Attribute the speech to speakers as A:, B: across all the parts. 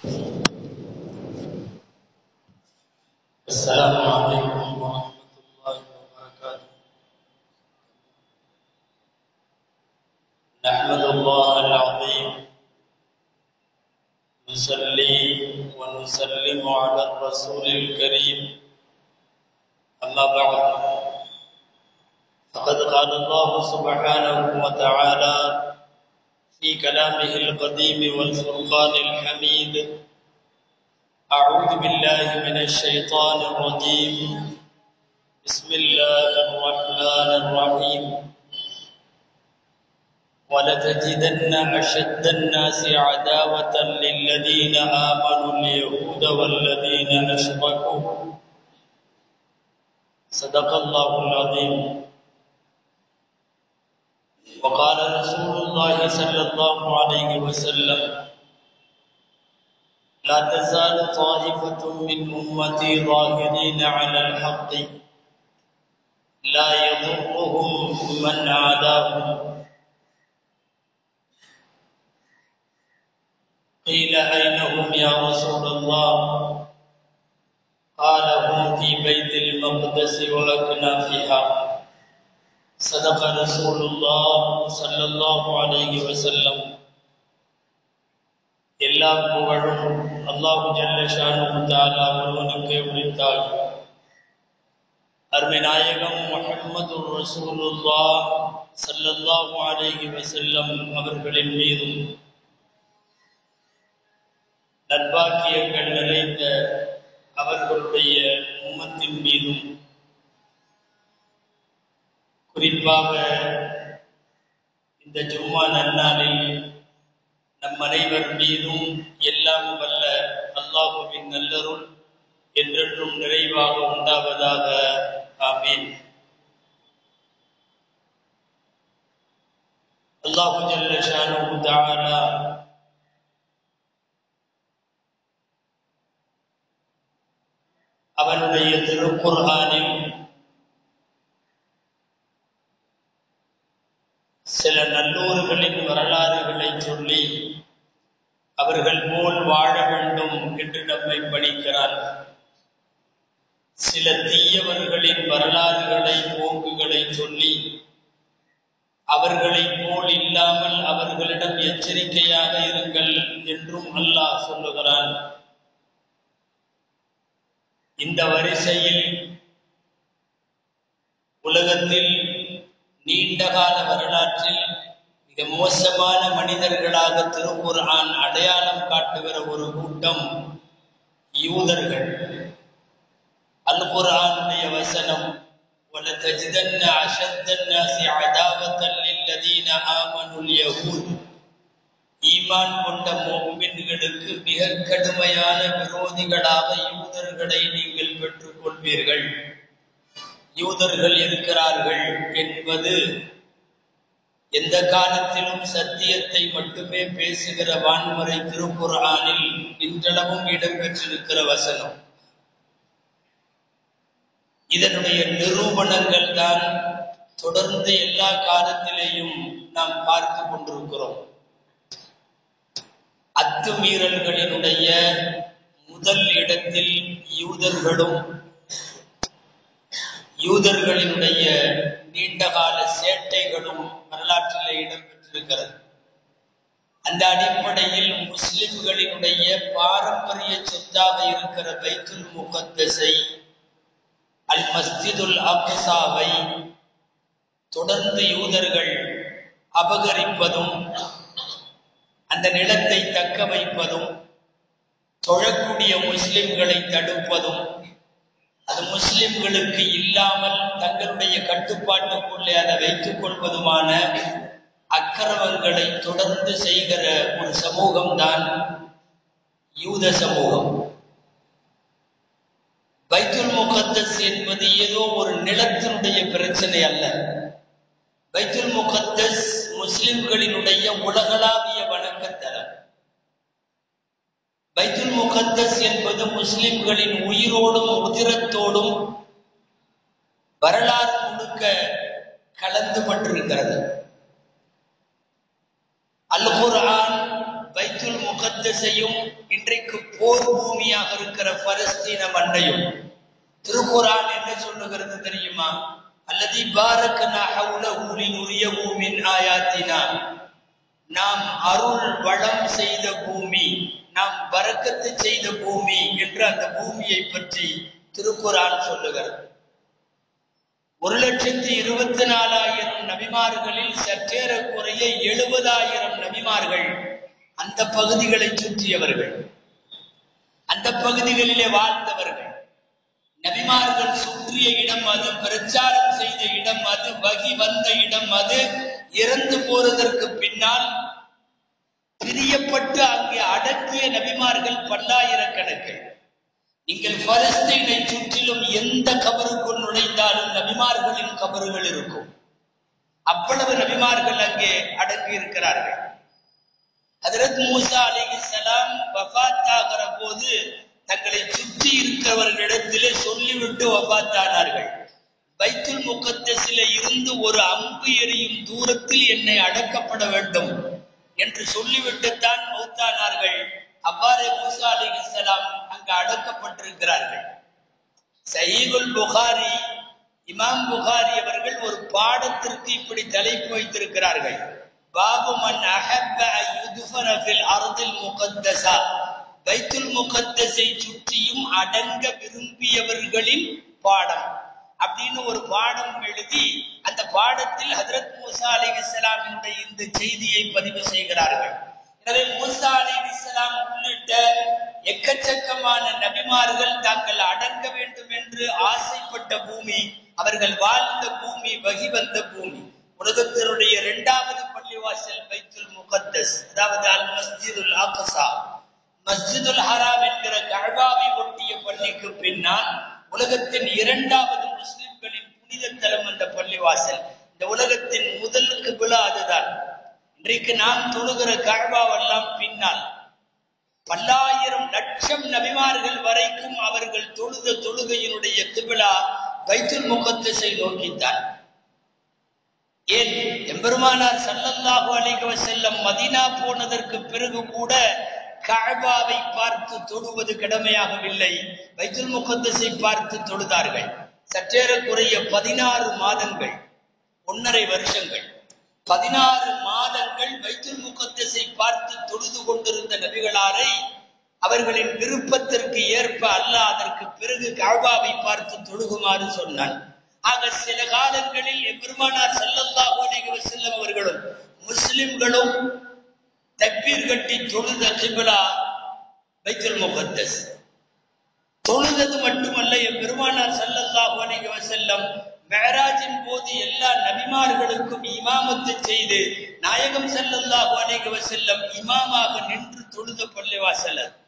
A: السلام عليكم ورحمة الله وبركاته نحمد الله العظيم نصلي ونسلم على الرسول الكريم أما بعد فقد قال الله سبحانه وتعالى في كلامه القديم والفرقان الحميد أعوذ بالله من الشيطان الرجيم بسم الله الرحمن الرحيم ولتجدن أشد الناس عداوة للذين آمنوا اليهود والذين أشركوا صدق الله العظيم وقال رسول الله صلى الله عليه وسلم لا تزال طائفة من أمتي ظاهرين على الحق لا يضرهم من عاداهم قيل أين هم يا رسول الله قال هم في بيت المقدس وأكنافها صدق رسول الله صلى الله عليه وسلم எல்லா புகழும் அல்லாஹு ஜல்லஷானு தாலா ஒருவனுக்கே உரித்தாள் அருமை நாயகம் முஹம்மது ரசூலுல்லா சல்லல்லாஹு அலைஹி வஸல்லம் அவர்களின் மீதும் நற்பாக்கியங்கள் நிறைந்த அவர்களுடைய உம்மத்தின் மீதும் குறிப்பாக இந்த ஜும்மா நன்னாளில் நம் அனைவர் மீதும் எல்லாம் வல்ல அல்லாஹுவின் நல்லருள் என்றென்றும் நிறைவாக உண்டாவதாக ஆமீன் அல்லாஹு ஜல்ல ஷானு தஆலா அவனுடைய திருக்குர்ஆனில் சில நல்லோர்களின் வரலாறுகளை சொல்லி அவர்கள் போல் வாழ வேண்டும் என்று நம்மை படிக்கிறார் சில தீயவர்களின் வரலாறுகளை போக்குகளை சொல்லி அவர்களை போல் இல்லாமல் அவர்களிடம் எச்சரிக்கையாக இருங்கள் என்றும் அல்லாஹ் சொல்லுகிறான் இந்த வரிசையில் உலகத்தில் நீண்ட கால வரலாற்றில் மிக மோசமான மனிதர்களாக திருக்குர்ஆன் அடையாளம் காட்டுகிற ஒரு கூட்டம் யூதர்கள் அல் குர்ஆனுடைய வசனம் وَلَتَجِدَنَّ أَشَدَّ النَّاسِ عَدَاوَةً لِلَّذِينَ آمَنُوا الْيَهُودَ ஈமான் கொண்ட மோமின்களுக்கு மிக கடுமையான விரோதிகளாக யூதர்களை நீங்கள் பெற்றுக் கொள்வீர்கள் யூதர்கள் இருக்கிறார்கள் என்பது எந்த காலத்திலும் சத்தியத்தை மட்டுமே பேசுகிற வான்முறை திருக்குர்ஆனில் இன்றளவும் இடம்பெற்றிருக்கிற வசனம் இதனுடைய நிரூபணங்கள் தான் தொடர்ந்து எல்லா காலத்திலேயும் நாம் பார்த்து கொண்டிருக்கிறோம் அத்துமீறல்களினுடைய முதல் இடத்தில் யூதர்களும் யூதர்களினுடைய நீண்டகால சேட்டைகளும் வரலாற்றிலே இடம்பெற்றிருக்கிறது அந்த அடிப்படையில் முஸ்லிம்களினுடைய பாரம்பரிய சொத்தாக இருக்கிற பைத்துல் முகத்தஸை அல் மஸ்ஜிதுல் அக்சாவை தொடர்ந்து யூதர்கள் அபகரிப்பதும் அந்த நிலத்தை தக்க வைப்பதும் தொழக்கூடிய முஸ்லிம்களை தடுப்பதும் அது முஸ்லிம்களுக்கு இல்லாமல் தங்களுடைய கட்டுப்பாட்டுக்குள்ளே அதை வைத்துக் கொள்வதுமான அக்கிரமங்களை தொடர்ந்து செய்கிற ஒரு சமூகம்தான் யூத சமூகம் பைத்துல் முகத்தஸ் என்பது ஏதோ ஒரு நிலத்தினுடைய பிரச்சனை அல்ல பைத்துல் முகத்தஸ் முஸ்லிம்களினுடைய உலகளாவிய வணக்கத்தலம் பைத்துல் முகத்தஸ் என்பது முஸ்லிம்களின் உயிரோடும் உதிரத்தோடும் வரலாறு முழுக்க கலந்து பட்டிருக்கிறது அல் குர்ஆன் பைத்துல் முகத்தஸையும் இன்றைக்கு போர் பூமியாக இருக்கிற பலஸ்தீன மண்ணையும் திருக்குரான் என்ன சொல்லுகிறது தெரியுமா அல்லது பாரக்கனா ஹவுலஹு லினுரியஹு மின் ஆயாத்தினா நாம் அருள் வளம் செய்த பூமி நாம் பரக்கத்து செய்த பூமி என்று அந்த பூமியை பற்றி திருக்குரான் சொல்லுகிறது ஒரு லட்சத்தி இருபத்தி நாலாயிரம் நபிமார்களில் சற்றேறக்குறைய எழுபதாயிரம் நபிமார்கள் அந்த பகுதிகளை சுற்றியவர்கள் அந்த பகுதிகளிலே வாழ்ந்தவர்கள் நபிமார்கள் சுற்றிய இடம் அது பிரச்சாரம் செய்த இடம் அது வகி வந்த இடம் அது இறந்து போறதற்கு பின்னால் பிரியப்பட்டு அங்கே அடக்கிய நபிமார்கள் பல்லாயிரக்கணக்கு நீங்கள் பலஸ்தீனை சுற்றிலும் எந்த கபருக்குள் நுழைந்தாலும் நபிமார்களின் கபறுகள் இருக்கும் அவ்வளவு நபிமார்கள் அங்கே அடங்கி இருக்கிறார்கள் ஹதரத் மூசா அலிஹிசலாம் வஃபாத்தாகிற போது தங்களை சுற்றி இருக்கிறவர்களிடத்திலே சொல்லிவிட்டு வஃபாத்தானார்கள் பைத்துல் முகத்தசில இருந்து ஒரு அம்பு எறியும் தூரத்தில் என்னை அடக்கப்பட வேண்டும் என்று சொல்லிவிட்டுத்தான் மௌத்தானார்கள் அவ்வாறே மூசா அலிஹிசலாம் அங்கு அடக்கப்பட்டிருக்கிறார்கள் சயீகுல் புகாரி இமாம் புகாரி அவர்கள் ஒரு பாடத்திற்கு இப்படி தலைப்பு வைத்திருக்கிறார்கள் பாபு மன் அஹப்ப யுதுஃபன ஃபில் அர்தில் முகத்தஸா பைத்துல் முகத்தஸை சுற்றியும் அடங்க விரும்பியவர்களின் பாடம் அப்படின்னு ஒரு பாடம் எழுதி அந்த பாடத்தில் ஹஜரத் மூசா அலி இஸ்லாமினுடைய இந்த செய்தியை பதிவு செய்கிறார்கள் எனவே மூசா அலி இஸ்லாம் உள்ளிட்ட எக்கச்சக்கமான நபிமார்கள் தாங்கள் அடங்க வேண்டும் என்று ஆசைப்பட்ட பூமி அவர்கள் வாழ்ந்த பூமி வகி வந்த பூமி உலகத்தினுடைய இரண்டாவது பள்ளிவாசல் பைத்துல் முகத்தஸ் அதாவது அல் மஸ்ஜிதுல் ஆகசா மஸ்ஜிதுல் ஹராம் என்கிற கழ்பாவை ஒட்டிய பள்ளிக்கு பின்னால் உலகத்தின் இரண்டாவது முஸ்லிம்களின் புனித தலம் அந்த பள்ளிவாசல் இந்த உலகத்தின் முதல் கிபிலா அதுதான் இன்றைக்கு நாம் தொழுகிற கழ்பாவெல்லாம் பின்னால் பல்லாயிரம் லட்சம் நபிமார்கள் வரைக்கும் அவர்கள் தொழுத தொழுகையினுடைய கிபிலா பைத்துல் முகத்தஸை நோக்கித்தான் ஏன் எம்பெருமானார் சல்லல்லாஹு அலைஹி வஸல்லம் மதீனா போனதற்கு பிறகு கூட கஅபாவை பார்த்து தொழுவது கடமையாகவில்லை பைத்துல் முகத்தஸை பார்த்து தொழுதார்கள் சற்றேறக்குறைய பதினாறு மாதங்கள் ஒன்னரை வருஷங்கள் பதினாறு மாதங்கள் பைத்துல் முகத்தஸை பார்த்து தொழுது கொண்டிருந்த நபிகளாரை அவர்களின் விருப்பத்திற்கு ஏற்ப அல்லாஹ் அதற்கு பிறகு கஅபாவை பார்த்து தொழுகுமாறு சொன்னான் ஆக சில காலங்களில் எம்பெருமானார் ஸல்லல்லாஹு அலைஹி வஸல்லம் அவர்களும் முஸ்லிம்களும் தக்பீர் கட்டி தொழுத கிபிலா பைத்துல் முகத்தஸ் தொழுதது மட்டுமல்ல என் பெருமானார் ஸல்லல்லாஹு அலைஹி வஸல்லம் மெஹராஜின் போது எல்லா நபிமார்களுக்கும் இமாமத்து செய்து நாயகம் ஸல்லல்லாஹு அலைஹி வஸல்லம் இமாமாக நின்று தொழுத பள்ளிவாசல் அது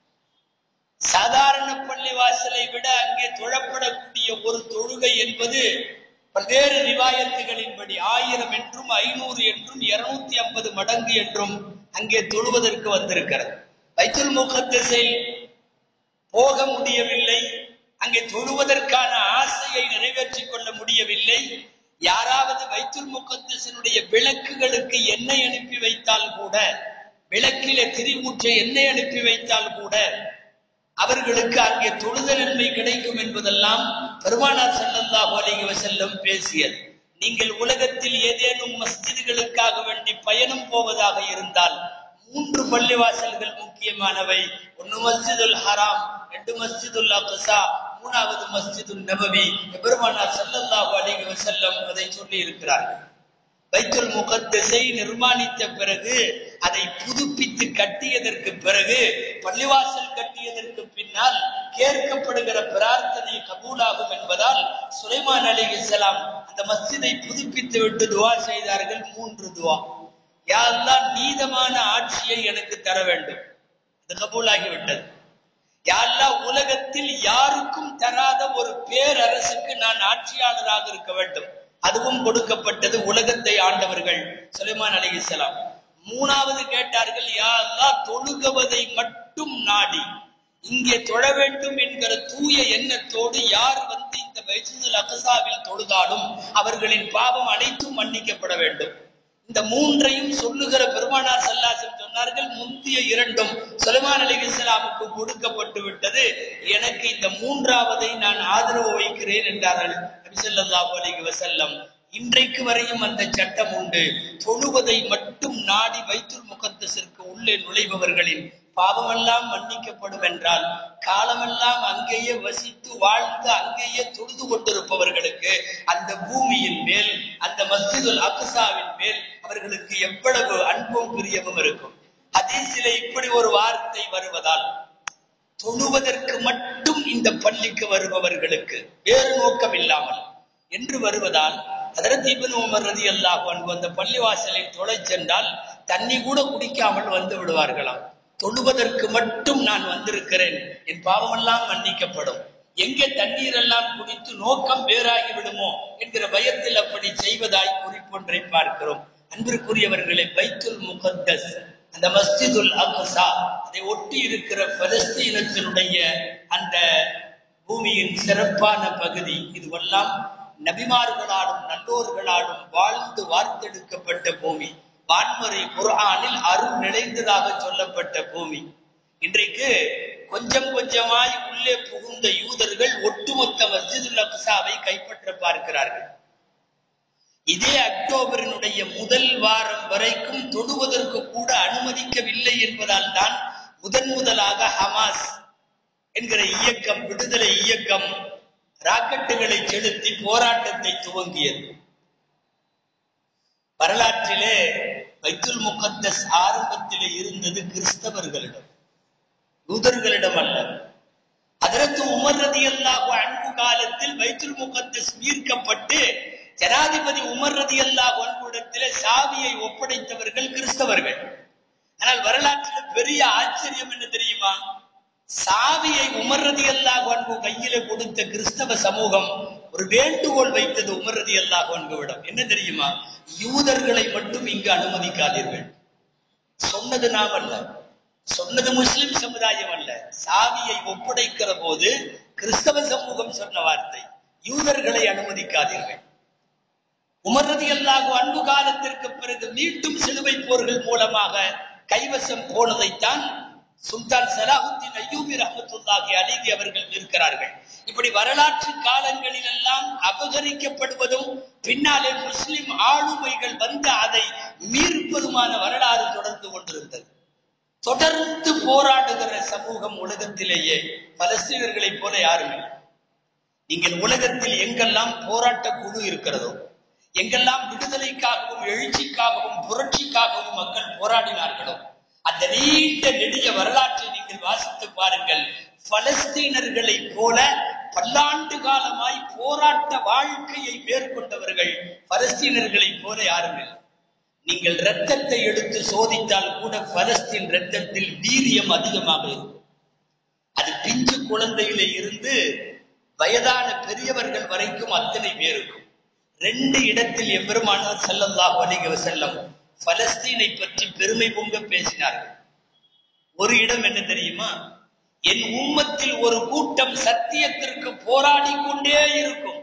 A: சாதாரண பள்ளிவாசலை விட அங்கே தொழப்படக்கூடிய ஒரு தொழுகை என்பது பல்வேறு ரிவாயத்துகளின்படி ஆயிரம் என்றும் ஐநூறு என்றும் இருநூத்தி ஐம்பது மடங்கு என்றும் அங்கே தொழுவதற்கு வந்திருக்கிறது பைத்துல் முகத்தஸில் போக முடியவில்லை அங்கே தொழுவதற்கான ஆசையை நிறைவேற்றிக் கொள்ள முடியவில்லை யாராவது வைத்துல் முகத்தசனுடைய விளக்குகளுக்கு எண்ணெய் அனுப்பி வைத்தால் கூட விளக்கிலே திரிவூற்ற எண்ணெய் அனுப்பி வைத்தால் கூட அவர்களுக்கு அங்கே தொழுத நன்மை கிடைக்கும் என்பதெல்லாம் பெருமானார் ஸல்லல்லாஹு அலைஹி வஸல்லம் பேசியது நீங்கள் உலகத்தில் ஏதேனும் மஸ்ஜிதுகளுக்காக வேண்டி பயணம் போவதாக இருந்தால் மூன்று பள்ளிவாசல்கள் முக்கியமானவை ஒன்னு மஸ்ஜிதுல் ஹராம் ரெண்டு மஸ்ஜிதுல் அக்ஸா மூணாவது மஸ்ஜிதுல் நபவி பெருமானார் ஸல்லல்லாஹு அலைஹி வஸல்லம் அதை சொல்லி இருக்கிறார்கள் பைத்துல் முகத்தஸை நிர்மாணித்த பிறகு அதை புதுப்பித்து கட்டியதற்கு பிறகு பள்ளிவாசல் கட்டியதற்கு பின்னால் கேட்கப்படுகிற பிரார்த்தனை கபூலாகும் என்பதால் சுலைமான் அலி இஸ்லாம் அந்த மஸ்ஜிதை புதுப்பித்து விட்டு துவா செய்தார்கள் மூன்று துவா யாரெல்லாம் நீதமான ஆட்சியை எனக்கு தர வேண்டும் அது கபூலாகிவிட்டது யாரெல்லாம் உலகத்தில் யாருக்கும் தராத ஒரு பேரரசுக்கு நான் ஆட்சியாளராக இருக்க வேண்டும் அதுவும் கொடுக்கப்பட்டது உலகத்தை ஆண்டவர்கள் சுலைமான் அலி இஸ்லாம் மூணாவது கேட்டார்கள் யா அல்லாஹ் தொழுகுவதை மட்டும் நாடி இங்கே தொழ வேண்டும் என்கிற தூய எண்ணத்தோடு யார் வந்து இந்த வைசுல் அகசாவில் தொழுதாலும் அவர்களின் பாவம் அனைத்தும் மன்னிக்கப்பட வேண்டும் இந்த மூன்றையும் சொல்லுகிற பெருமானார் சல்லாசன் சொன்னார்கள் முந்திய இரண்டும் சுலைமான் அலி இஸ்லாமுக்கு கொடுக்கப்பட்டு விட்டது எனக்கு இந்த மூன்றாவதை நான் ஆதரவு வைக்கிறேன் என்றார்கள் நபிசல்லாஹு அலைஹி வஸல்லம் இன்றைக்கு வரையும் அந்த சட்டம் உண்டு தொழுவதை மட்டும் நாடி வைத்துல் முகத்தசிற்கு உள்ளே நுழைபவர்களின் பாவமெல்லாம் மன்னிக்கப்படும் என்றால் காலமெல்லாம் அங்கேயே வசித்து வாழ்ந்து அங்கேயே தொழுது கொண்டிருப்பவர்களுக்கு அந்த பூமியின் மேல் அந்த மஸ்ஜிதுல் அக்சாவின் மேல் அவர்களுக்கு எவ்வளவு அன்பும் பிரியமும் இருக்கும் ஹதீஸிலே இப்படி ஒரு வார்த்தை வருவதால் தொழுவதற்கு மட்டும் இந்த பள்ளிக்கு வருபவர்களுக்கு வேறு நோக்கம் இல்லாமல் என்று வருவதால் அதற்கு இப்னு உமர் ரலியல்லாஹு அன்ஹு அந்த பள்ளிவாசலில் தொலைச் சென்றால் தண்ணி கூட குடிக்காமல் வந்து விடுவார்களாம் தொழுவதற்கு மட்டும் நான் வந்திருக்கிறேன் என் பாவமெல்லாம் மன்னிக்கப்படும் எங்கே தண்ணீர் எல்லாம் குடித்து நோக்கம் வேறாகி விடுமோ என்கிற பயத்தில் அப்படி செய்வதாய் குறிப்பொன்றை பார்க்கிறோம் அன்பிற்குரியவர்களே பைத்துல் முகத்தஸ் அந்த மஸ்ஜிதுல் அக்ஸா அதை ஒட்டி இருக்கிற பலஸ்தீனத்தினுடைய அந்த பூமியின் சிறப்பான பகுதி இதுவெல்லாம் நபிமார்களாலும் நல்லோர்களாலும் வாழ்ந்து வார்த்தெடுக்கப்பட்ட பூமி வான்முறை குர்ஆனில் அருள் நிறைந்ததாக சொல்லப்பட்ட பூமி இன்றைக்கு கொஞ்சம் கொஞ்சமாய் உள்ளே புகுந்த யூதர்கள் ஒட்டுமொத்த மஸ்ஜிதுல் அக்ஸாவை கைப்பற்ற பார்க்கிறார்கள் இதே அக்டோபரினுடைய முதல் வாரம் வரைக்கும் தொடுவதற்கு கூட அனுமதிக்கவில்லை என்பதால் தான் முதன் முதலாக ஹமாஸ் என்கிற இயக்கம் விடுதலை இயக்கம் ராக்கெட்டுகளை செலுத்தி போராட்டத்தை துவங்கியது வரலாற்றிலே பைத்துல் முகத்தஸ் ஆரம்பத்திலே இருந்தது கிறிஸ்தவர்களிடம் யூதர்களிடம் அல்ல அதற்கு உமர் ரதி அல்லாஹு அன்பு காலத்தில் பைத்துல் முகத்தஸ் மீட்கப்பட்டு ஜனாதிபதி உமர் ரதி அல்லாஹு அன்புடத்திலே சாவியை ஒப்படைத்தவர்கள் கிறிஸ்தவர்கள் ஆனால் வரலாற்றில் பெரிய ஆச்சரியம் என்ன தெரியுமா சாவியை உமர்றது அல்லாஹ் அன்பு கையில கொடுத்த கிறிஸ்தவ சமூகம் ஒரு வேண்டுகோள் வைத்தது உமர்றது அல்லாஹ் அன்புவிடம் என்ன தெரியுமா யூதர்களை மட்டும் இங்கு அனுமதிக்காதீர்கள் சொன்னது நாம் அல்ல சொன்னது முஸ்லிம் சமுதாயம் அல்ல சாவியை ஒப்படைக்கிற போது கிறிஸ்தவ சமூகம் சொன்ன வார்த்தை யூதர்களை அனுமதிக்காதீர்கள் உமர்றது அல்லாஹ் அன்பு காலத்திற்கு பிறகு மீண்டும் சிலுவை போர்கள் மூலமாக கைவசம் போனதைத்தான் சுல்தான் சலாஹுத்தீன் ஐயூபி ரஹமத்துல்லாஹி அலிகி அவர்கள் இருக்கிறார்கள் இப்படி வரலாற்று காலங்களில் எல்லாம் அபகரிக்கப்படுவதும் பின்னாலே முஸ்லிம் ஆளுமைகள் வந்து அதை மீட்பதுமான வரலாறு தொடர்ந்து கொண்டிருந்தது தொடர்ந்து போராடுகிற சமூகம் உலகத்திலேயே பலஸ்தீனர்களைப் போல யாருமே நீங்கள் உலகத்தில் எங்கெல்லாம் போராட்ட குழு இருக்கிறதோ எங்கெல்லாம் விடுதலைக்காகவும் எழுச்சிக்காகவும் புரட்சிக்காகவும் மக்கள் போராடினார்களோ அந்த நீண்ட நெடிய வரலாற்றை நீங்கள் வாசித்து பாருங்கள் பலஸ்தீனர்களை போல பல்லாண்டு காலமாய் போராட்ட வாழ்க்கையை மேற்கொண்டவர்கள் பலஸ்தீனர்களை போல யாரும் இல்லை நீங்கள் இரத்தத்தை எடுத்து சோதித்தால் கூட பலஸ்தீன் இரத்தத்தில் வீரியம் அதிகமாக இருக்கும் அது பிஞ்சு குழந்தையில இருந்து வயதான பெரியவர்கள் வரைக்கும் அத்தனை பேருக்கும் ரெண்டு இடத்தில் எம்பெருமானார் செல்லல்லாஹு அலைஹி வஸல்லம் பலஸ்தீனை பற்றி பெருமை பொங்க பேசினார்கள் ஒரு இடம் என்ன தெரியுமா என் உம்மத்தில் ஒரு கூட்டம் சத்தியத்திற்கு போராடி கொண்டே இருக்கும்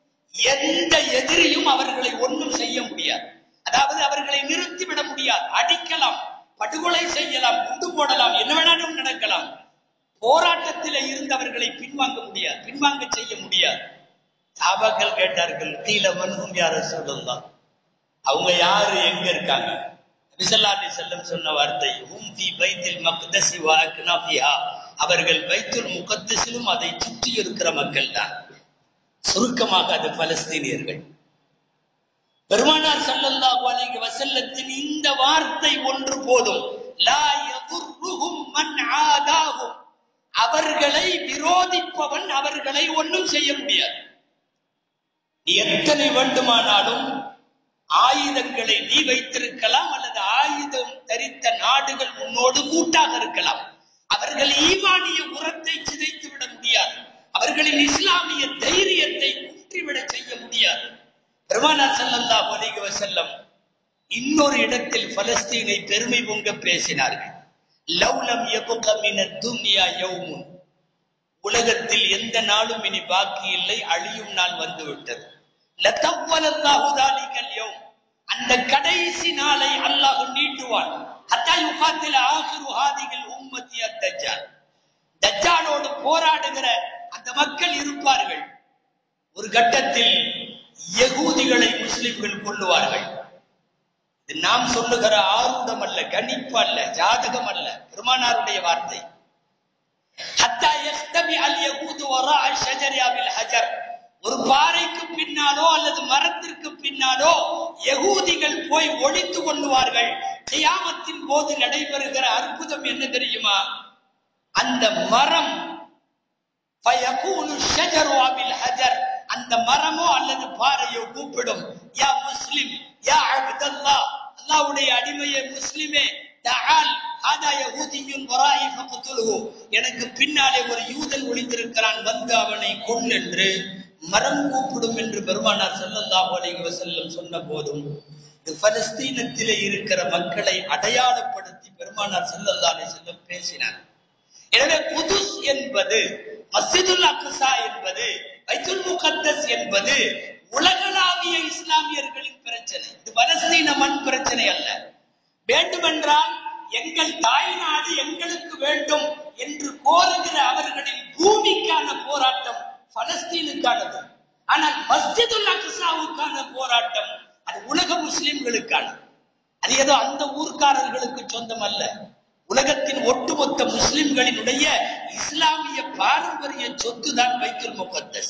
A: எந்த எதிரியும் அவர்களை ஒன்றும் செய்ய முடியாது அதாவது அவர்களை நிறுத்திவிட முடியாது அடிக்கலாம் படுகொலை செய்யலாம் குண்டு போடலாம் என்ன வேணாலும் நடக்கலாம் போராட்டத்தில் இருந்தவர்களை பின்வாங்க முடியாது பின்வாங்க செய்ய முடியாது சாபாக்கள் கேட்டார்கள் கீழே வன்கும் யார சொல்லலாம் அவங்க யாரு எங்க இருக்காங்க நபிசல்லாஹி செல்லம் சொன்ன வார்த்தை ஹும் ஃபி பைத்தில் மக்தஸி வ அக்னாஃபிஹா அவர்கள் பைத்துல் முகத்தஸிலும் அதை சுற்றி இருக்கிற மக்கள் தான் சுருக்கமாக அது பலஸ்தீனியர்கள் பெருமானார் ஸல்லல்லாஹு அலைஹி வஸல்லத்தின் இந்த வார்த்தை ஒன்று போதும் லா யதுர்ருஹும் மன் ஆதாஹும் அவர்களை விரோதிப்பவன் அவர்களை ஒன்றும் செய்ய முடியாது நீ எத்தனை வேண்டுமானாலும் ஆயுதங்களை நீ வைத்திருக்கலாம் அல்லது ஆயுதம் தரித்த நாடுகள் உன்னோடு கூட்டாக இருக்கலாம் அவர்கள் ஈமானிய உரத்தை சிதைத்து விட முடியாது அவர்களின் இஸ்லாமிய தைரியத்தை குன்றிவிட செய்ய முடியாது பெருமானார் ஸல்லல்லாஹு அலைஹி வஸல்லம் இன்னொரு இடத்தில் பலஸ்தீனை பெருமை பொங்க பேசினார்கள் லவ்லம் யபுக மின துன்யா யௌமுன் உலகத்தில் எந்த நாளும் இனி பாக்கி இல்லை அழியும் நாள் வந்து விட்டது லதவ்வலல்லாஹு தாலிகல் யௌம் அந்த கடைசி நாளை அல்லாஹ் நீட்டுவான் ஹத்தா யுகாத்தில ஆகிரு ஹாதிகள் உம்மத்தி அத்தஜால் தஜ்ஜாலோடு போராடுகிற அந்த மக்கள் இருப்பார்கள் ஒரு கட்டத்தில் யகூதிகளை முஸ்லிம்கள் கொள்ளுவார்கள் இது நாம் சொல்லுகிற ஆரூடம் அல்ல கணிப்பு அல்ல ஜாதகம் அல்ல பெருமானாருடைய வார்த்தை ஹத்தா யஸ்தபி அல் யகூது வரா ஷஜரியா பில் ஹஜர் ஒரு பாறைக்கு பின்னாலோ அல்லது மரத்திற்கு பின்னாலோ யகூதிகள் போய் ஒளித்து கொள்ளுவார்கள் கியாமத்தின் போது நடைபெறுகிற அற்புதம் என்ன தெரியுமா அந்த மரம் ஃபயகூனு ஷஜரு அபில் ஹஜர் அந்த மரமோ அல்லது பாறையோ கூப்பிடும் யா முஸ்லிம் யா அப்தல்லாஹ் அல்லாஹ்வுடைய அடிமையே முஸ்லிமே தஆல் ஹாதா யஹூதியுன் வராஇ ஃபக்துலுஹு எனக்கு பின்னாலே ஒரு யூதன் ஒளிந்திருக்கிறான் வந்து அவனை கொல் என்று மரம் கூப்பிடும் என்று பெருமானார் ஸல்லல்லாஹு அலைஹி வஸல்லம் சொன்ன போதும் இது பலஸ்தீனத்திலே இருக்கிற மக்களை அடையாளப்படுத்தி பெருமானார் ஸல்லல்லாஹு அலைஹி வஸல்லம் பேசினார் எனவே குதுஸ் என்பது மஸ்ஜிதுல் அக்ஸா என்பது பைத்துல் முகத்தஸ் என்பது உலகளாவிய இஸ்லாமியர்களின் பிரச்சனை இது பலஸ்தீன மண் பிரச்சனை அல்ல வேண்டுமென்றால் எங்கள் தாய் நாடு எங்களுக்கு வேண்டும் என்று கோருகிற அவர்களின் பூமிக்கான போராட்டம் பலஸ்தீனுக்கானது ஆனால் மஸ்ஜிதுல் அக்ஸாவுக்கான போராட்டம் அது உலக முஸ்லிம்களுக்கானது அது ஏதோ அந்த ஊர்க்காரர்களுக்கு சொந்தம் அல்ல உலகத்தின் ஒட்டுமொத்த முஸ்லிம்களினுடைய இஸ்லாமிய பாரம்பரிய சொத்து தான் பைத்துல் முகத்தஸ்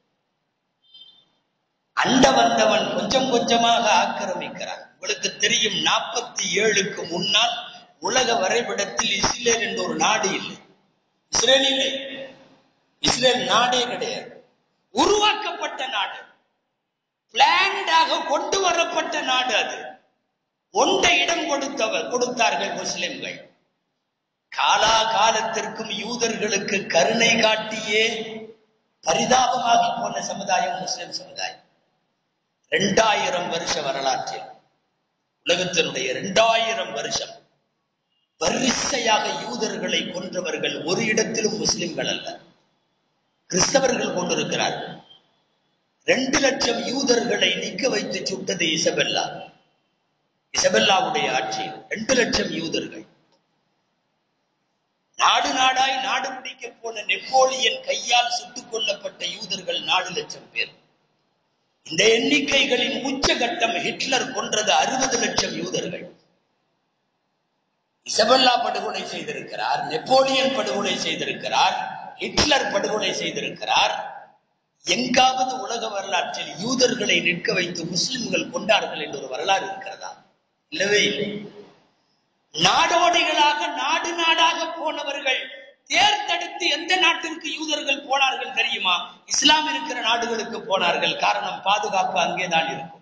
A: அண்ட வந்தவன் கொஞ்சம் கொஞ்சமாக ஆக்கிரமிக்கிறான் உங்களுக்கு தெரியும் நாற்பத்தி ஏழுக்கு முன்னால் உலக வரைபடத்தில் இஸ்ரேல் என்ற ஒரு நாடு இல்லை இஸ்ரேல் இல்லை இஸ்ரேல் நாடே கிடையாது உருவாக்கப்பட்ட நாடு பிளான்டாக கொண்டு வரப்பட்ட நாடு அது ஒன்றை இடம் கொடுத்தவர் கொடுத்தார்கள் முஸ்லிம்கள் காலா காலத்திற்கும் யூதர்களுக்கு கருணை காட்டியே பரிதாபமாகி போன சமுதாயம் முஸ்லிம் சமுதாயம் இரண்டாயிரம் வருஷ வரலாற்றில் உலகத்தினுடைய இரண்டாயிரம் வருஷம் வரிசையாக யூதர்களை கொன்றவர்கள் ஒரு இடத்திலும் முஸ்லிம்கள் அல்ல கிறிஸ்தவர்கள் கொண்டிருக்கிறார்கள் ரெண்டு லட்சம் யூதர்களை நிக்க வைத்து சுட்டது இசபெல்லா இசபெல்லாவுடைய ஆட்சி ரெண்டு லட்சம் யூதர்கள் நாடு நாடாய் நாடு பிடிக்க போன நெப்போலியன் கையால் சுட்டுக் கொல்லப்பட்ட யூதர்கள் நாலு லட்சம் பேர் இந்த எண்ணிக்கைகளின் உச்சகட்டம் ஹிட்லர் கொன்றது அறுபது லட்சம் யூதர்கள் இசபெல்லா படுகொலை செய்திருக்கிறார் நெப்போலியன் படுகொலை செய்திருக்கிறார் ஹிட்லர் படுகொலை செய்திருக்கிறார் எங்காவது உலக வரலாற்றில் யூதர்களை நிற்க வைத்து முஸ்லிம்கள் கொண்டார்கள் என்ற ஒரு வரலாறு இருக்கிறதா இல்லவே இல்லை நாடோடிகளாக நாடு நாடாக போனவர்கள் தேர்ந்தெடுத்து எந்த நாட்டிற்கு யூதர்கள் போனார்கள் தெரியுமா இஸ்லாம் இருக்கிற நாடுகளுக்கு போனார்கள் காரணம் பாதுகாப்பு அங்கேதான் இருக்கும்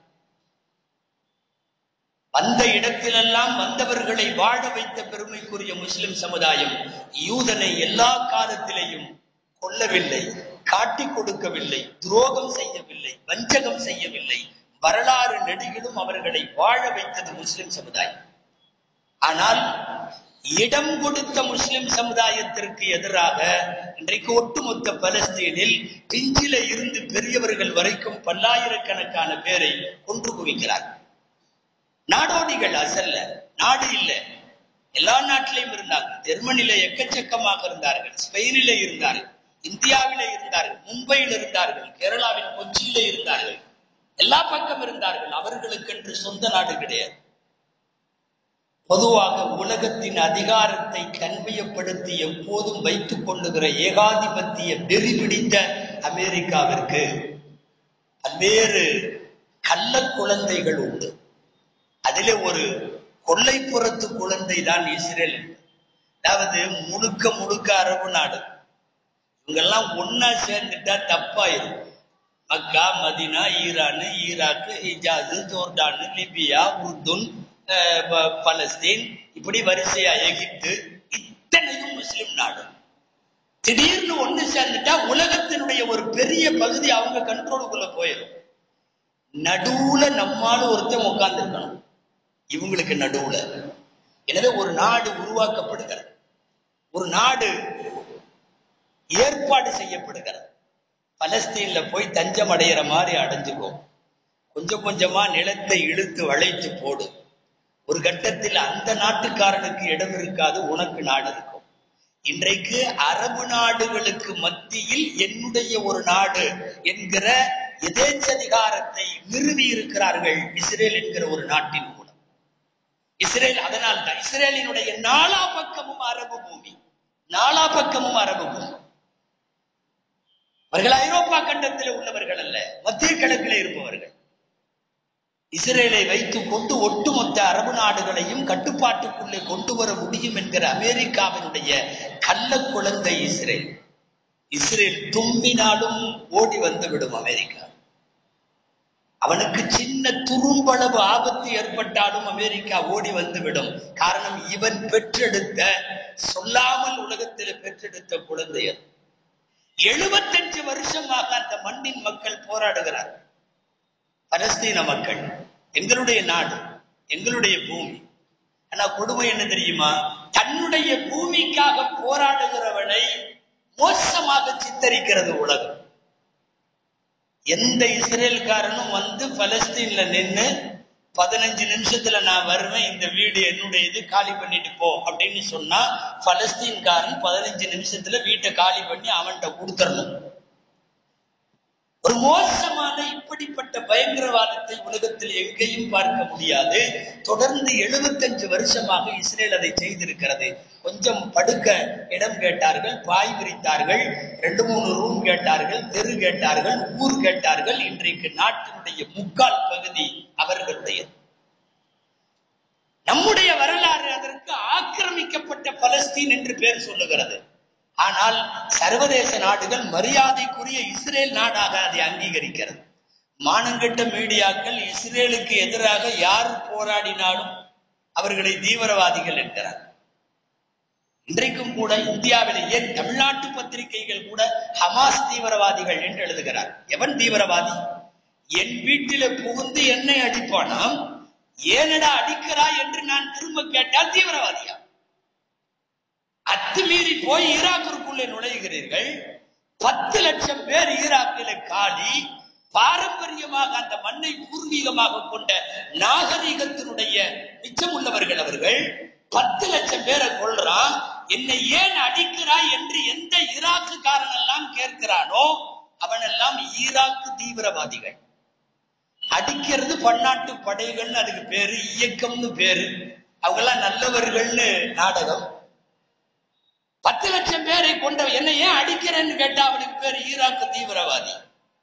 A: வந்த இடத்திலெல்லாம் வந்தவர்களை வாழ வைத்த பெருமைக்குரிய முஸ்லிம் சமுதாயம் யூதனை எல்லா காலத்திலேயும் கொல்லவில்லை காட்டிக் கொடுக்கவில்லை துரோகம் செய்யவில்லை வஞ்சகம் செய்யவில்லை வரலாறு நெடுகிலும் அவர்களை வாழ வைத்தது முஸ்லிம் சமுதாயம் ஆனால் இடம் கொடுத்த முஸ்லிம் சமுதாயத்திற்கு எதிராக இன்றைக்கு ஒட்டுமொத்த பலஸ்தீனில் பிஞ்சில இருந்து பெரியவர்கள் வரைக்கும் பல்லாயிரக்கணக்கான பேரை கொன்று குவிக்கிறார் நாடோடிகள் அசல்ல நாடு இல்லை எல்லா நாட்டிலையும் இருந்தாங்க ஜெர்மனில எக்கச்சக்கமாக இருந்தார்கள் ஸ்பெயினில இருந்தார்கள் இந்தியாவில இருந்தார்கள் மும்பையில் இருந்தார்கள் கேரளாவில் கொச்சியில இருந்தார்கள் எல்லா பக்கம் இருந்தார்கள் அவர்களுக்கென்று சொந்த நாடு கிடையாது பொதுவாக உலகத்தின் அதிகாரத்தை தன்மையப்படுத்தி எப்போதும் வைத்துக் கொள்ளுகிற ஏகாதிபத்திய வெறி பிடித்த அமெரிக்காவிற்கு பல்வேறு கள்ள குழந்தைகள் உண்டு அதிலே ஒரு கொள்ளைப்புறத்து குழந்தை தான் இஸ்ரேல் அதாவது முழுக்க முழுக்க அரபு நாடு இவங்கெல்லாம் ஒன்னா சேர்ந்துட்டா தப்பாயிரும் Mecca Medina Iran Iraq Hejaz Jordan Libya உருதுன் அஹ், ப- பலஸ்தீன் இப்படி வரிசையா எகிப்து இத்தனையும் முஸ்லிம் நாடு திடீர்னு ஒண்ணு சேர்ந்துட்டா உலகத்தினுடைய ஒரு பெரிய பகுதி அவங்க கண்ட்ரோலுக்குள்ள போயிடும் நடுவுல நம்மால ஒருத்தன் உட்கார்ந்துருக்கணும் இவங்களுக்கு நடுவுல எனவே ஒரு நாடு உருவாக்கப்படுகிறது ஒரு நாடு ஏற்பாடு செய்யப்படுகிறது பலஸ்தீன்ல போய் தஞ்சம் அடையிற மாதிரி அடைஞ்சுக்கோ கொஞ்சம் கொஞ்சமா நிலத்தை இழுத்து வளைத்து போடு ஒரு கட்டத்தில் அந்த நாட்டுக்காரனுக்கு இடம் இருக்காது உனக்கு நாடு இருக்கும் இன்றைக்கு அரபு நாடுகளுக்கு மத்தியில் என்னுடைய ஒரு நாடு என்கிற எதேச்சதிகாரத்தை நிறுவி இருக்கிறார்கள் இஸ்ரேல் என்கிற ஒரு நாட்டின் மூலம் இஸ்ரேல் அதனால் தான் இஸ்ரேலினுடைய நாலா பக்கமும் அரபு பூமி நாலா பக்கமும் அரபு பூமி அவர்கள் ஐரோப்பா கண்டத்தில் உள்ளவர்கள் அல்ல மத்திய கிழக்கில் இருப்பவர்கள் இஸ்ரேலை வைத்துக் கொண்டு ஒட்டுமொத்த அரபு நாடுகளையும் கட்டுப்பாட்டுக்குள்ளே கொண்டு வர முடியும் என்கிற அமெரிக்காவினுடைய கள்ள குழந்தை இஸ்ரேல் இஸ்ரேல் தும்பினாலும் ஓடி வந்துவிடும் அமெரிக்கா அவனுக்கு சின்ன துரும்பளவு ஆபத்து ஏற்பட்டாலும் அமெரிக்கா ஓடி வந்துவிடும் காரணம் இவன் பெற்றெடுத்த சொல்லாமல் உலகத்தில் பெற்றெடுத்த குழந்தை அது எழுபத்தஞ்சு வருஷமாக அந்த மண்ணின் மக்கள் போராடுகிறார் பலஸ்தீன மக்கள் எங்களுடைய நாடு எங்களுடைய பூமி ஆனா கொடுமை என்ன தெரியுமா தன்னுடைய பூமிக்காக போராடுகிறவனை மோசமாக சித்தரிக்கிறது உலகம் எந்த இஸ்ரேல்காரனும் வந்து பலஸ்தீன்ல நின்னு பதினஞ்சு நிமிஷத்துல நான் வருவேன் இந்த வீடு என்னுடைய இது காலி பண்ணிட்டு போ அப்படின்னு சொன்னா பலஸ்தீன்காரன் பதினஞ்சு நிமிஷத்துல வீட்டை காலி பண்ணி அவன்கிட்ட கொடுத்துடணும் ஒரு மோசமான இப்படிப்பட்ட பயங்கரவாதத்தை உலகத்தில் எங்கேயும் பார்க்க முடியாது தொடர்ந்து எழுபத்தஞ்சு வருஷமாக இஸ்ரேல் அதை செய்திருக்கிறது கொஞ்சம் படுக்க இடம் கேட்டார்கள் பாய் விரித்தார்கள் ரெண்டு மூணு ரூம் கேட்டார்கள் தெரு கேட்டார்கள் ஊர் கேட்டார்கள் இன்றைக்கு நாட்டினுடைய முக்கால் பகுதி அவர்களுடையது நம்முடைய வரலாறு அதற்கு ஆக்கிரமிக்கப்பட்ட பலஸ்தீன் என்று பெயர் சொல்லுகிறது ஆனால் சர்வதேச நாடுகள் மரியாதைக்குரிய இஸ்ரேல் நாடாக அதை அங்கீகரிக்கிறது மானங்கெட்ட மீடியாக்கள் இஸ்ரேலுக்கு எதிராக யார் போராடினாலும் அவர்களை தீவிரவாதிகள் என்கிறார் இன்றைக்கும் கூட இந்தியாவில் ஏன் தமிழ்நாட்டு பத்திரிகைகள் கூட ஹமாஸ் தீவிரவாதிகள் என்று எழுதுகிறார் எவன் தீவிரவாதி என் வீட்டில புகுந்து என்னை அடிப்பானாம் ஏனடா அடிக்கிறாய் என்று நான் திரும்ப கேட்டால் தீவிரவாதியா அத்துமீறி போய் ஈராக்கிற்குள்ளே நுழைகிறீர்கள் பத்து லட்சம் பேர் ஈராக்கில காலி பாரம்பரியமாக அந்த மண்ணை பூர்வீகமாக கொண்ட நாகரீகத்தினுடைய மிச்சம் உள்ளவர்கள் அவர்கள் பத்து லட்சம் பேரை கொள்றான் என்னை ஏன் அடிக்கிறாய் என்று எந்த ஈராக்குக்காரன் எல்லாம் கேட்கிறானோ அவனெல்லாம் ஈராக்கு தீவிரவாதிகள் அடிக்கிறது பன்னாட்டு படைகள்னு அதுக்கு பேரு இயக்கம்னு பேரு அவங்க எல்லாம் நல்லவர்கள்னு நாடகம் பத்து லட்சம் பேரை கொண்ட என்ன ஏன் அடிக்கிறேன்னு கேட்டா அவனுக்கு பேர் ஈராக்கு தீவிரவாதி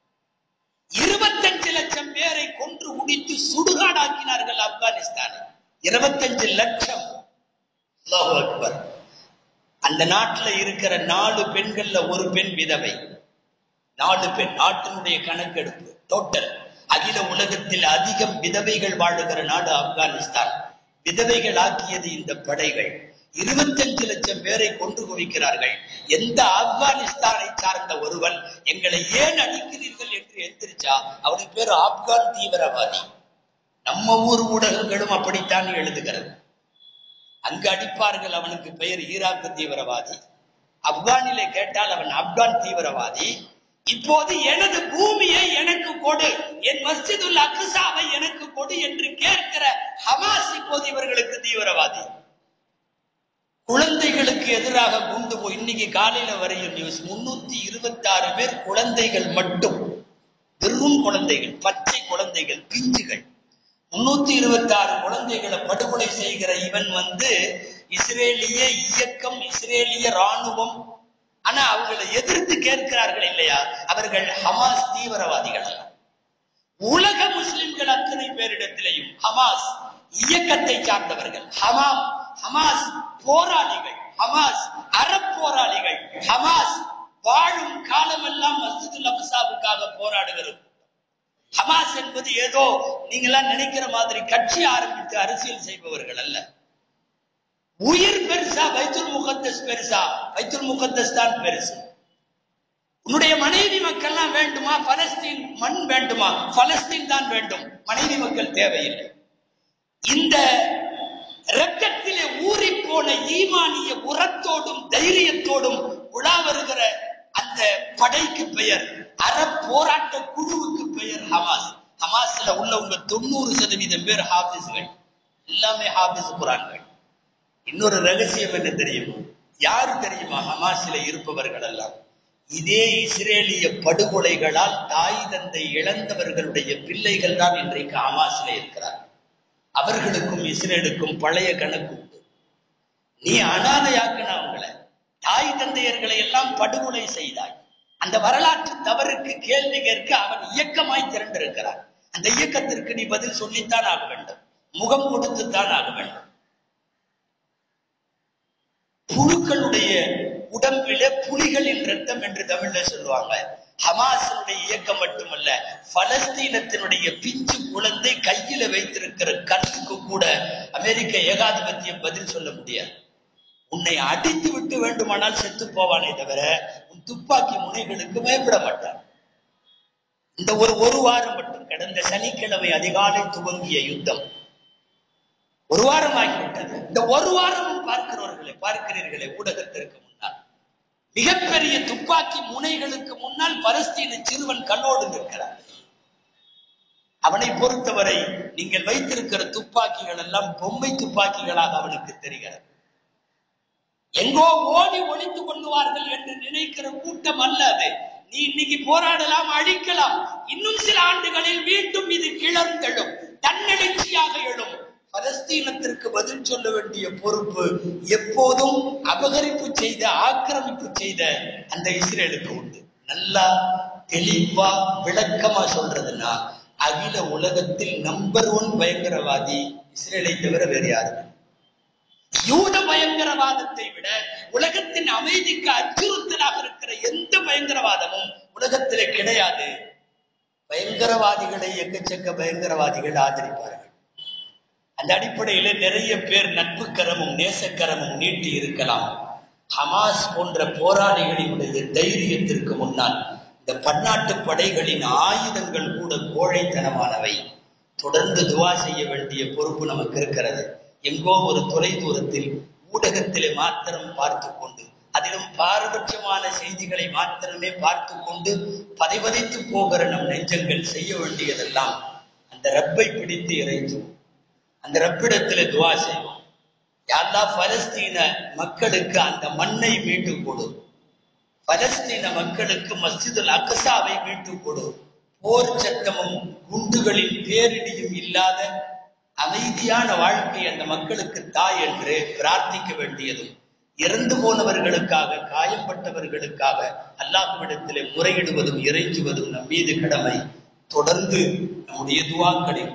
A: இருபத்தஞ்சு லட்சம் பேரை கொன்று முடித்து சுடுகாடாக்கினார்கள் ஆப்கானிஸ்தான் இருபத்தஞ்சு லட்சம் அல்லாஹு அக்பர் அந்த நாட்டுல இருக்கிற நாலு பெண்கள்ல ஒரு பெண் விதவை நாலு பெண் நாட்டினுடைய கணக்கெடுப்பு டோட்டல் அகில உலகத்தில் அதிகம் விதவைகள் வாழுகிற நாடு ஆப்கானிஸ்தான் விதவைகள் ஆக்கியது இந்த படைகள் இருபத்தஞ்சு லட்சம் பேரை கொன்று குவிக்கிறார்கள் எந்த ஆப்கானிஸ்தானை சார்ந்த ஒருவன் எங்களை ஏன் அடிக்கிறீர்கள் என்று எந்திரிச்சா அவனுக்கு பேர் ஆப்கான் தீவிரவாதி நம்ம ஊர் ஊடகங்களும் அப்படித்தான் எழுதுகிறது அங்கு அடிப்பார்கள் அவனுக்கு பெயர் ஈராக்கு தீவிரவாதி ஆப்கானிலே கேட்டால் அவன் ஆப்கான் தீவிரவாதி இப்போது எனது பூமியை எனக்கு கொடு என் மஸ்ஜிதுல் அக்சாவை எனக்கு கொடு என்று கேட்கிற ஹமாஸ் இப்போது இவர்களுக்கு தீவிரவாதி குழந்தைகளுக்கு எதிராக குண்டு போய் இன்னைக்கு காலையில வரையும் நியூஸ் முன்னூத்தி இருபத்தி ஆறு பேர் குழந்தைகள் மட்டும் வெறும் குழந்தைகள் பச்சை குழந்தைகள் பிஞ்சுகள் முன்னூத்தி இருபத்தி ஆறு குழந்தைகளை படுகொலை செய்கிற இவன் வந்து இஸ்ரேலிய இயக்கம் இஸ்ரேலிய ராணுவம் ஆனா அவங்களை எதிர்த்து கேட்கிறார்கள் இல்லையா அவர்கள் ஹமாஸ் தீவிரவாதிகள் அல்ல உலக முஸ்லிம்கள் அத்தனை பேரிடத்திலேயும் ஹமாஸ் இயக்கத்தை சார்ந்தவர்கள் ஹமாம் ஹமாஸ் போராளிகள் ஹமாஸ் அறப்போராளிகள் ஹமாஸ் வாழும் காலமெல்லாம் மஸ்ஜிதுல் அக்சாவுக்காக போராடுகிறது ஹமாஸ் என்பது ஏதோ நீங்களாம் நினைக்கிற மாதிரி கட்சி ஆரம்பித்து அரசியல் செய்பவர்கள் அல்ல உயிர் பெருசா பைத்துல் முகத்தஸ் பெருசா பைத்துல் முகத்தஸ் தான் பெருசு உன்னுடைய மனைவி மக்கள்லாம் வேண்டுமா பலஸ்தீன் மண் வேண்டுமா பலஸ்தீன் தான் வேண்டும் மனைவி மக்கள் தேவையில்லை இந்த ரத்தத்திலே ஊறி போன ஈமானிய உரத்தோடும் தைரியத்தோடும் உலா வருகிற அந்த படைக்கு பெயர் அற போராட்ட குழுவுக்கு பெயர் ஹமாஸ் ஹமாஸ்ல உள்ளவங்க தொண்ணூறு சதவீதம் பேர் ஹாபிஸ்கள் எல்லாமே ஹாபிஸ் குரான்கள் இன்னொரு ரகசியம் என்ன தெரியுமா யாரு தெரியுமா ஹமாஸில இருப்பவர்கள் எல்லாம் இதே இஸ்ரேலிய படுகொலைகளால் தாய் தந்தை இழந்தவர்களுடைய பிள்ளைகள் தான் இன்றைக்கு ஹமாஸில இருக்கிறார் அவர்களுக்கும் இஸ்ரேலுக்கும் பழைய கணக்கு உண்டு நீ அனாதையாக்கின அவங்கள தாய் தந்தையர்களை எல்லாம் படுகொலை செய்தாய் அந்த வரலாற்று தவறுக்கு கேள்வி கேட்க அவன் இயக்கமாய் திரண்டிருக்கிறான் அந்த இயக்கத்திற்கு நீ பதில் சொல்லித்தான் ஆக வேண்டும் முகம் கொடுத்துத்தான் ஆக வேண்டும் புழுக்களுடைய உடம்பில புலிகளின் ரத்தம் என்று தமிழ்ல சொல்லுவாங்க ஹமாஸினுடைய இயக்கம் மட்டுமல்ல பலஸ்தீனத்தினுடைய பிஞ்சு குழந்தை கையில வைத்திருக்கிற கண்ணுக்கு கூட அமெரிக்க ஏகாதிபத்தியம் பதில் சொல்ல முடியாது உன்னை அடித்து விட்டு வேண்டுமானால் செத்து போவானே தவிர உன் துப்பாக்கி முனைகளுக்கு பயப்பட மாட்டான் இந்த ஒரு ஒரு வாரம் மட்டும் கடந்த சனிக்கிழமை அதிகாலை துவங்கிய யுத்தம் ஒரு வாரம் ஆகிவிட்டது இந்த ஒரு வாரமும் பார்க்கிறவர்களே பார்க்கிறீர்களே ஊடகத்திற்கு முன்னால் மிகப்பெரிய துப்பாக்கி முனைகளுக்கு முன்னால் பலஸ்தீன சிறுவன் கண்ணோடு நிற்கிறார் அவனை பொறுத்தவரை நீங்கள் வைத்திருக்கிற துப்பாக்கிகள் எல்லாம் பொம்மை துப்பாக்கிகளாக அவனுக்கு தெரிகிறது எங்கோ ஓடி ஒளிந்து கொள்ளுவார்கள் என்று நினைக்கிற கூட்டம் அல்ல அது நீ இன்னைக்கு போராடலாம் அழிக்கலாம் இன்னும் சில ஆண்டுகளில் மீண்டும் இது கிளர்ந்தெழும் தன்னெழுச்சியாக எழும் பலஸ்தீனத்திற்கு பதில் சொல்ல வேண்டிய பொறுப்பு எப்போதும் அபகரிப்பு செய்த ஆக்கிரமிப்பு செய்த அந்த இஸ்ரேலுக்கு உண்டு நல்லா தெளிவா விளக்கமா சொல்றதுன்னா அகில உலகத்தில் நம்பர் ஒன் பயங்கரவாதி இஸ்ரேலை தவிர வேறு யாரும் யூத பயங்கரவாதத்தை விட உலகத்தின் அமைதிக்கு அச்சுறுத்தலாக இருக்கிற எந்த பயங்கரவாதமும் உலகத்திலே கிடையாது பயங்கரவாதிகளை எக்கச்சக்க பயங்கரவாதிகள் ஆதரிப்பார்கள் அந்த அடிப்படையில நிறைய பேர் நட்பு கரமும் நேசக்கரமும் நீட்டி இருக்கலாம் ஹமாஸ் போன்ற போராளிகளினுடைய தைரியத்திற்கு முன்னால் இந்த பன்னாட்டு படைகளின் ஆயுதங்கள் கூட கோழைத்தனமானவை தொடர்ந்து துவா செய்ய வேண்டிய பொறுப்பு நமக்கு இருக்கிறது எங்கோ ஒரு தொலை தூரத்தில் ஊடகத்திலே மாத்திரம் பார்த்து கொண்டு அதிலும் பாரபட்சமான செய்திகளை மாத்திரமே பார்த்து கொண்டு பதைவதைத்து போகிற நம் நெஞ்சங்கள் செய்ய வேண்டியதெல்லாம் அந்த ரப்பை பிடித்து இறைஞ்சும் அந்த ரப்பிடத்துல துவா செய்வோம் யாரா பலஸ்தீன மக்களுக்கு அந்த மண்ணை மீட்டு கொடு பலஸ்தீன மக்களுக்கு மஸ்ஜிதுல் அக்சாவை மீட்டு கொடு போர் சத்தமும் குண்டுகளின் பேரிடியும் இல்லாத அமைதியான வாழ்க்கை அந்த மக்களுக்கு தாய் என்று பிரார்த்திக்க வேண்டியதும் இறந்து போனவர்களுக்காக காயப்பட்டவர்களுக்காக அல்லாஹ்விடத்திலே முறையிடுவதும் இறைஞ்சுவதும் நம் மீது கடமை தொடர்ந்து நம்முடைய துவாக்களில்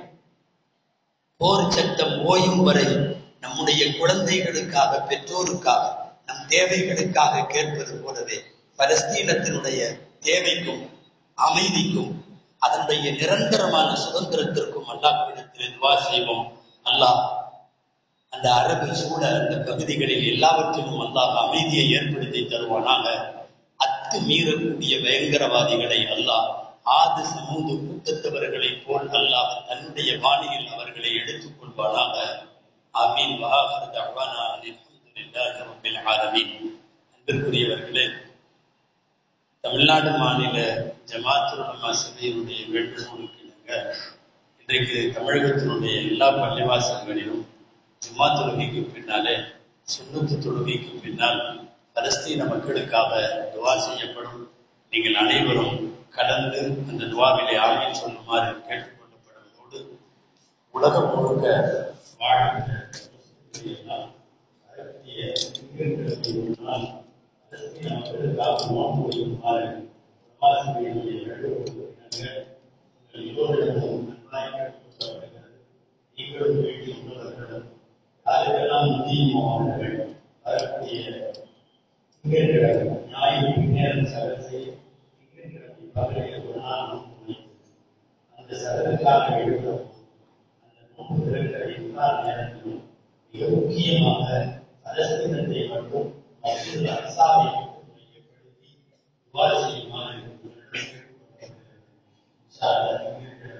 A: போர் சட்டம் ஓயும் வரை நம்முடைய குழந்தைகளுக்காக பெற்றோருக்காக நம் தேவைகளுக்காக கேட்பது போலவே பலஸ்தீனத்தினுடைய தேவைக்கும் அமைதிக்கும் அதனுடைய நிரந்தரமான சுதந்திரத்திற்கும் அல்லாஹ்விடத்தில் துவா செய்வோம் அல்லாஹ் அந்த அரபு சூழ அந்த பகுதிகளில் எல்லாவற்றிலும் அல்லாஹ் அமைதியை ஏற்படுத்தி தருவானாக அத்து மீறக்கூடிய பயங்கரவாதிகளை அல்லாஹ் ஆது சமூக கூட்டத்தவர்களை போல் அல்லாஹ் தன்னுடைய வாணியில் அவர்களை எடுத்துக் கொள்வானாக ஆமீன் வஹாஹர் தஅவானா அல்ஹம்துலில்லாஹி ரப்பில் ஆலமீன் அன்பிற்குரியவர்களே தமிழ்நாடு மாநில ஜமாத்துல் உலமா சபையினுடைய வேண்டுகோளுக்கு இணங்க இன்றைக்கு தமிழகத்தினுடைய எல்லா பள்ளிவாசல்களிலும் ஜும்மா தொழுகைக்கு பின்னாலே சுண்ணத்து தொழுகைக்கு பின்னால் பலஸ்தீன மக்களுக்காக துவா செய்யப்படும் நீங்கள் அனைவரும் கலந்து அந்த துவாவிலே ஆமீன் சொல்லுமாறு கேட்டுக்கொள்ளப்படுவதோடு உலகம் முழுக்க வாழ்கிற முஸ்லிம்கள் எல்லாம் அகத்திய திங்கட்கிழமை ஒரு நாள் பலஸ்தீன மக்களுக்காக நோன்பு வைக்குமாறு பிரபாசிகளுடைய வேண்டுகோளுக்கு இணங்க உங்கள் எல்லோரிடமும் நன்றாய் கேட்டுக்கொள்ளப்படுகிறது நீங்களும் வீட்டில் உள்ளவர்களும் யாருக்கெல்லாம் முடியுமோ அவர்கள் வரக்கூடிய திங்கட்கிழமை ஞாயிறு பின்னேறும் சகத்தை திங்கட்கிழமை பகலில் ஒரு நாள் நோன்பு வைத்து அந்த சகலுக்காக எழுதும் அந்த நோன்பு இருக்கிற எல்லா நேரத்திலும் மிக முக்கியமாக பலஸ்தீனத்தை மட்டும் மசூல் அசாவை மட்டும் மையப்படுத்தி துவா செய்யுமாறு உங்களிடம் கேட்டுக்கொள்கிறேன். இன்ஷா அல்லாஹ் திங்கட்கிழமை